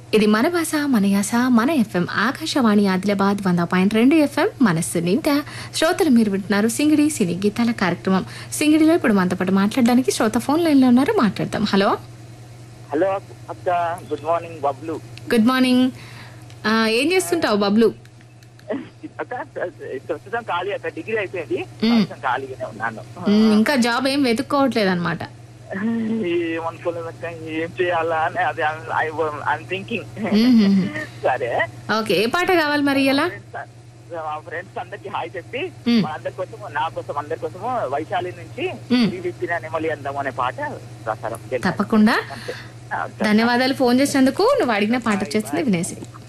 ఇది మన భాష మన యాస మన ఎఫ్ఎం ఆకాశవాణి ఆదిలాబాద్ వంద పాయింట్ రెండు ఎఫ్ఎం మనస్సు నిండా శ్రోతలు మీరు వింటున్నారు సింగిడి సినీ గీతాల కార్యక్రమం సింగిడిలో ఇప్పుడు మనతో పాటు మాట్లాడడానికి శ్రోత ఫోన్ లైన్లో ఉన్నారు మాట్లాడదాం హలో హలో అక్క good morning Bablu good morning ఆ, ఏం చేస్తుంటావు బబ్లు అక్క ప్రస్తుతం ఖాళీ అక్క డిగ్రీ అయిపోయింది మ్మ్. ప్రస్తుతం ఖాళీగానే ఉన్నాను మ్, ఇంకా జాబ్ ఏం వెతుక్కోవట్లేదు అనమాట ఏమనుకోలేదు అక్క ఏం చేయాలా అని అది ఐఎమ్ థింకింగ్ సరే ఓకే ఏ పాట కావాలి మరి ఇలా మా ఫ్రెండ్స్ అందరికి హాయ్ చెప్పి మ్మ్. మా అందరి కోసము నా కోసం అందరి కోసము వైశాలి నుంచి మ్మ్. విచ్చిన నెమలి అందం అనే పాట ప్రసారం తప్పకుండా అంతే. ఆ, ధన్యవాదాలు ఫోన్ చేసినందుకు నువ్వు అడిగిన పాట వచ్చేస్తుంది వినేసి